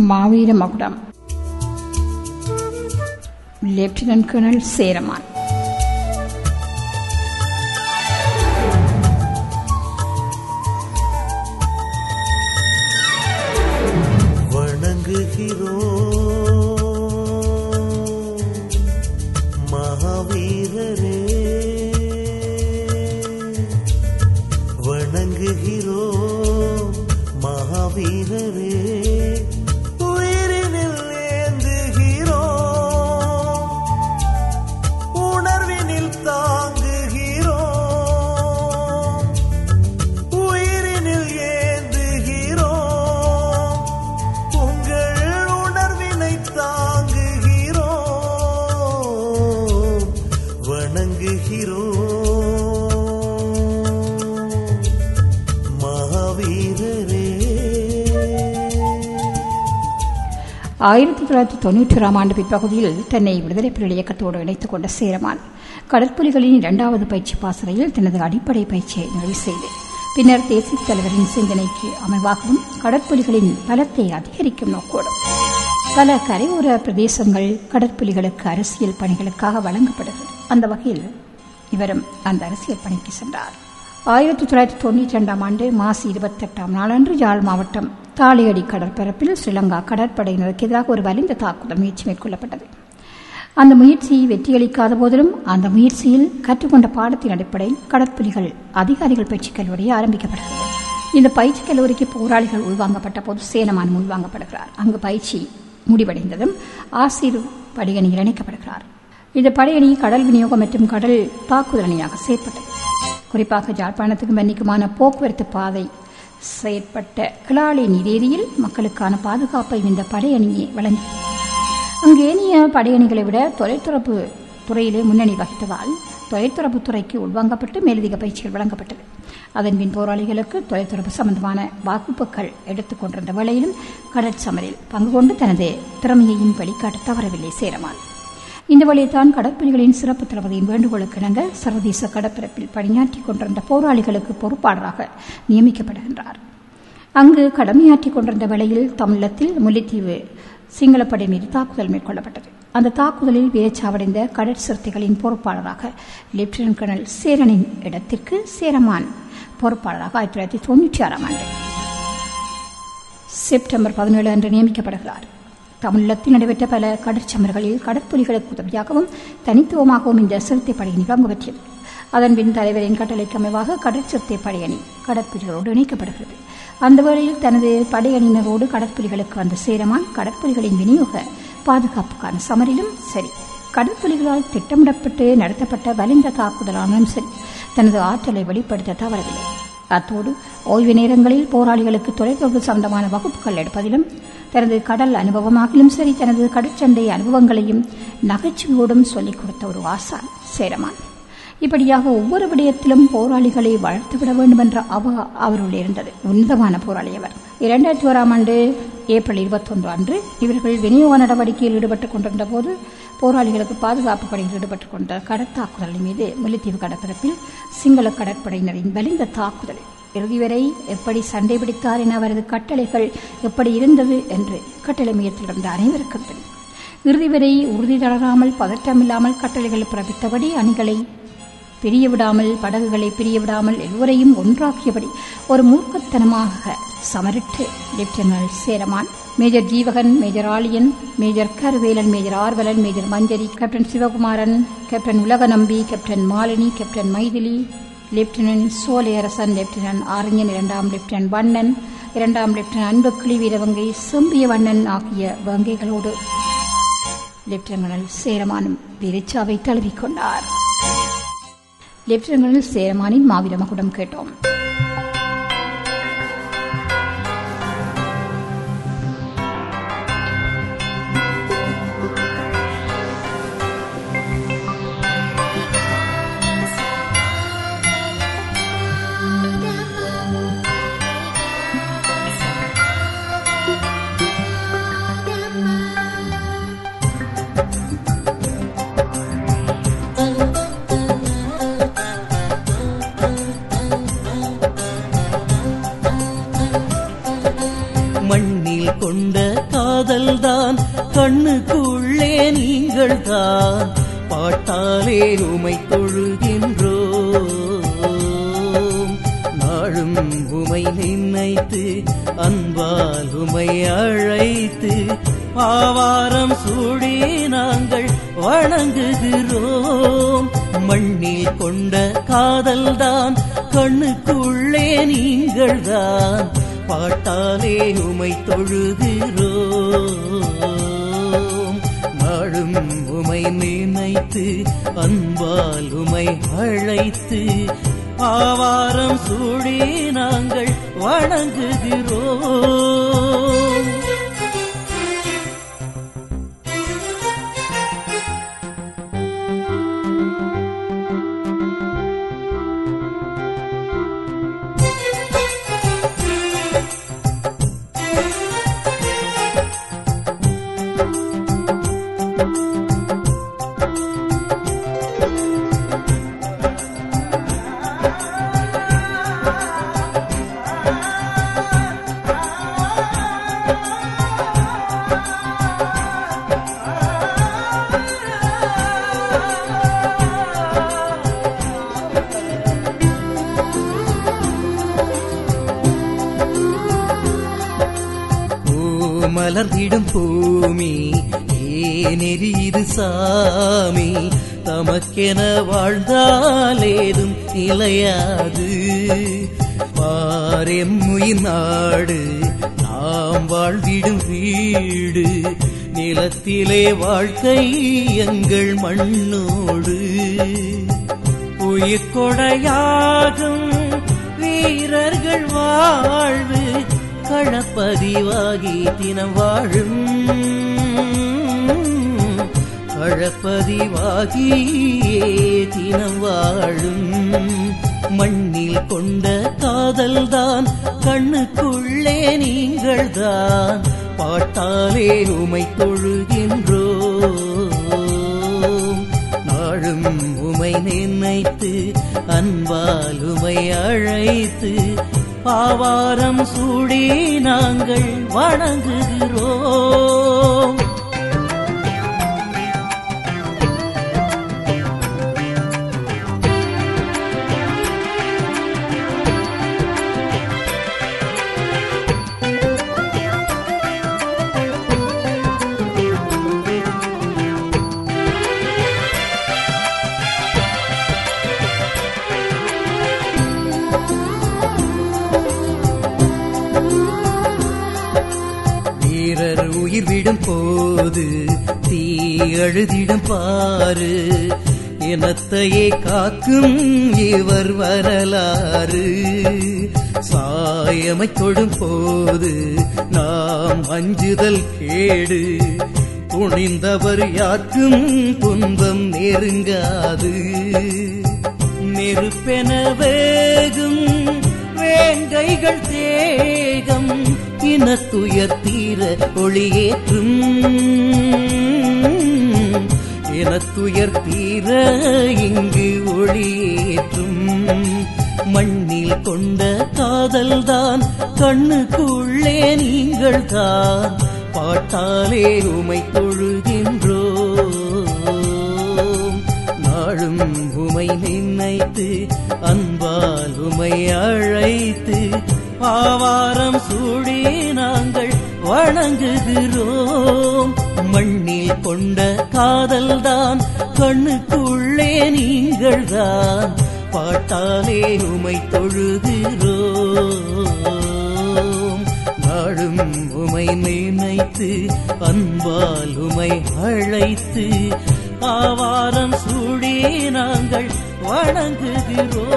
மாவீர மகுடம் lieutenant colonel Cheraman வணங்குகிறோம் மகாவீரரே வணங்குகிறோம் மகாவீரரே உயிரினில் ஏந்துகிறோம் உணர்வினில் தாங்குகிறோம் உயிரினில் ஏந்துகிறோம் உங்கள் உணர்வினை தாங்குகிறோம் வணங்குகிறோம் மகாவீரரே ஆயிரத்தி தொள்ளாயிரத்தி தொன்னூற்றி ஆண்டு பிற்பகுதியில் தன்னை விடுதலை புலிகள் இயக்கத்தோடு இணைத்துக் கொண்ட சேரமான் கடற்புலிகளின் இரண்டாவது பயிற்சி பாசறையில் தனது அடிப்படை பயிற்சியை நிறைவு செய்து பின்னர் தேசிய தலைவரின் சிந்தனைக்கு அமைவாகவும் கடற்புலிகளின் பலத்தை அதிகரிக்கும் நோக்கோடும் பல கரையோர பிரதேசங்கள் கடற்புலிகளுக்கு அரசியல் பணிகளுக்காக வழங்கப்படுகிறது அந்த வகையில் இவரும் அந்த அரசியல் பணிக்கு சென்றார் ஆயிரத்தி தொள்ளாயிரத்தி தொண்ணூற்றி ரெண்டாம் ஆண்டு மாசி இருபத்தெட்டாம் நாளன்று யாழ் மாவட்டம் தாளியடி கடற்பரப்பில் ஸ்ரீலங்கா கடற்படையினருக்கு எதிராக ஒரு வலிந்த தாக்குதல் முயற்சி மேற்கொள்ளப்பட்டது அந்த முயற்சி வெற்றியளிக்காத போதிலும் அந்த முயற்சியில் கற்றுக்கொண்ட பாடத்தின் அடிப்படையில் கடற்புலிகள் அதிகாரிகள் பயிற்சி கல்லூரி ஆரம்பிக்கப்படுகிறது இந்த பயிற்சி கல்லூரிக்கு போராளிகள் உள்வாங்கப்பட்ட போது சேனமான் உள்வாங்கப்படுகிறார் அங்கு பயிற்சி முடிவடைந்ததும் ஆசிர் படையணியில் இணைக்கப்படுகிறார் இந்த படையணி கடல் விநியோகம் மற்றும் கடல் தாக்குதல் அணியாக செயற்பட்டது குறிப்பாக ஜாழ்ப்பாணத்துக்கு மன்னிக்குமான போக்குவரத்து பாதை செயற்பட்ட கிளாலி நீரேரியில் மக்களுக்கான பாதுகாப்பை இந்த படையணியை வழங்கியது அங்கு ஏனைய படையணிகளை விட தொலைத்தொடர்பு துறையிலே முன்னணி வகித்ததால் தொலைத்தொடர்பு துறைக்கு உள்வாங்கப்பட்டு மேலதிக பயிற்சிகள் வழங்கப்பட்டது அதன்பின் போராளிகளுக்கு தொலைத்தொடர்பு சம்பந்தமான வகுப்புகள் எடுத்துக் கொண்டிருந்த வேளையிலும் கடற்சமரில் பங்கு கொண்டு தனது திறமையையும் வெளிக்காட்ட தவறவில்லை சேரமான் இந்த வழியைத்தான் கடற்புலிகளின் சிறப்பு தளபதியின் வேண்டுகோளுக்கு இணங்க சர்வதேச கடற்பரப்பில் பணியாற்றிக் கொண்டிருந்த போராளிகளுக்கு பொறுப்பாளராக நியமிக்கப்படுகின்றார் அங்கு கடமையாற்றிக் கொண்டிருந்த வேளையில் தமிழகத்தில் முல்லைத்தீவு சிங்களப்படை மீது தாக்குதல் மேற்கொள்ளப்பட்டது அந்த தாக்குதலில் வீரச்சாவடைந்த கடற்சிறுத்தைகளின் பொறுப்பாளராக லெப்டினன்ட் கர்னல் சேரனின் இடத்திற்கு சேரமான் பொறுப்பாளராக ஆயிரத்தி தொள்ளாயிரத்தி தொண்ணூற்றி ஆறாம் ஆண்டு செப்டம்பர் பதினேழு அன்று நியமிக்கப்படுகிறார் தமிழகத்தில் நடைபெற்ற பல கடற்சமர்களில் கடற்புலிகளுக்கு உதவியாகவும் தனித்துவமாகவும் இந்த சிறுத்தை படையணி பங்கு பெற்றது அதன்பின் தலைவரின் கட்டளைக்கு அமைவாக கடற்சிறுத்தை படையணி கடற்புலிகளோடு இணைக்கப்படுகிறது அந்த வேளையில் தனது படையணியினரோடு கடற்புலிகளுக்கு வந்த சேரமான் கடற்புலிகளின் விநியோக பாதுகாப்புக்கான சமரிலும் சரி கடற்புலிகளால் திட்டமிடப்பட்டு நடத்தப்பட்ட வலிந்த தாக்குதலானாலும் சரி தனது ஆற்றலை வெளிப்படுத்த தவறவில்லை அத்தோடு ஓய்வு நேரங்களில் போராளிகளுக்கு தொலைத்தொடர்பு சம்பந்தமான வகுப்புகள் எடுப்பதிலும் தனது கடல் அனுபவமாகிலும் சரி தனது கடற்சண்டை அனுபவங்களையும் நகைச்சுவையோடும் சொல்லிக் கொடுத்த ஒரு ஆசான் சேரமான் இப்படியாக ஒவ்வொரு விடயத்திலும் போராளிகளை வளர்த்துவிட வேண்டும் என்ற அவ அவருள் இருந்தது உன்னதமான போராளி அவர் இரண்டாயிரத்தி ஓராம் ஆண்டு ஏப்ரல் இருபத்தொன்று அன்று இவர்கள் விநியோக நடவடிக்கையில் ஈடுபட்டுக் கொண்டிருந்த போது போராளிகளுக்கு பாதுகாப்பு படையில் ஈடுபட்டுக் கொண்ட கடற்தாக்குதலின் மீது முல்லைத்தீவு கடற்பரப்பில் சிங்கள கடற்படையினரின் வலிந்த தாக்குதல் இறுதி வரை எப்படி சண்டை பிடித்தார் என அவரது கட்டளைகள் எப்படி இருந்தது என்று கட்டளை மையத்தில் இருந்த அனைவருக்கும் தெரியும் இறுதி வரை உறுதி தளராமல் பதற்றமில்லாமல் கட்டளைகள் பிறப்பித்தபடி அணிகளை பிரிய விடாமல் படகுகளை பிரிய விடாமல் எல்லோரையும் ஒன்றாக்கியபடி ஒரு மூர்க்கத்தனமாக சமரிட்டு lieutenant Cheraman major Jeevakan major Aliyan major Karuvelan major Arvalan major Manjari captain Sivakumaran captain Ulaganambi captain Malini captain Maithili lieutenant Solaiyarasan lieutenant Aranjan இரண்டாம் லெப்டினன்ட் வண்ணன் இரண்டாம் லெப்டினன்ட் அன்புக்கிளி வீரவங்கை செம்பிய வண்ணன் ஆகிய வங்கைகளோடு லெப்டினன்ட் சேரமானும் வீரச்சாவை தழுவிக்கொண்டார் லெப்டினன்ட் சேரமானின் மாவீர மகுடம் கேட்டோம் Thank you. உமை தொழுகின்றோம் நாளும் உமை நினைத்து அன்பால் உமை அழைத்து ஆவாரம் சூடி நாங்கள் வணங்குகிறோம் மண்ணில் கொண்ட காதல்தான் கண்ணுக்குள்ளே நீங்கள்தான் பாட்டாலே உமை தொழுகிறோம் நாளும் உமை நினைத்து அன்பால் உமை அழைத்து ஆவாரம் சூடி நாங்கள் வணங்குகிறோம் மலர்ந்திடும் பூமி ஏனெறிது சாமி தமக்கென வாழ்ந்தாலேதும் நிலையாது பாரெம்முயின் நாடு நாம் வாழ்ந்திடும் வீடு நிலத்திலே வாழ்க்கை எங்கள் மண்ணோடு உயிர் கொடையாகும் வீரர்கள் வாழ்வு களப்பதிவாகி தினம் வாழும் களப்பதிவாகியே தினம் வாழும் மண்ணில் கொண்ட காதல்தான் கண்ணுக்குள்ளே நீங்கள்தான் பாட்டாலே உமை தொழுகின்றோம் நாளும் உமை நினைத்து அன்பால் உமை அழைத்து பாவாரம் சூடி நாங்கள் வணங்குகிறோம் வீரர் உயிர் விடும் போது தீ அழுதிடும் பாரு இனத்தையே காக்கும் இவர் வரலாறு சாயமை தொடும் போது நாம் அஞ்சுதல் கேடு துணிந்தவர் யாருக்கும் துன்பம் நெருங்காது நெருப்பென வேகும் வேங்கைகள் தேகம் இனத்துயர் தீர ஒளியேற்றும் இனத்துயர் தீர இங்கு ஒளியேற்றும் மண்ணில் கொண்ட காதல்தான் கண்ணுக்குள்ளே நீங்கள் தான் பாட்டாலே உமை தொழுகின்றோம் நாளும் உமை நினைத்து அன்பால் உமை அழைத்து ஆவாரம் சூடி நாங்கள் வணங்குகிறோம் மண்ணில் கொண்ட காதல்தான் கண்ணுக்குள்ளே நீங்கள்தான் பாட்டாலே உமை தொழுகிறோம் நாளும் உமை நினைத்து அன்பால் உமை அழைத்து ஆவாரம் சூடி நாங்கள் வணங்குகிறோம்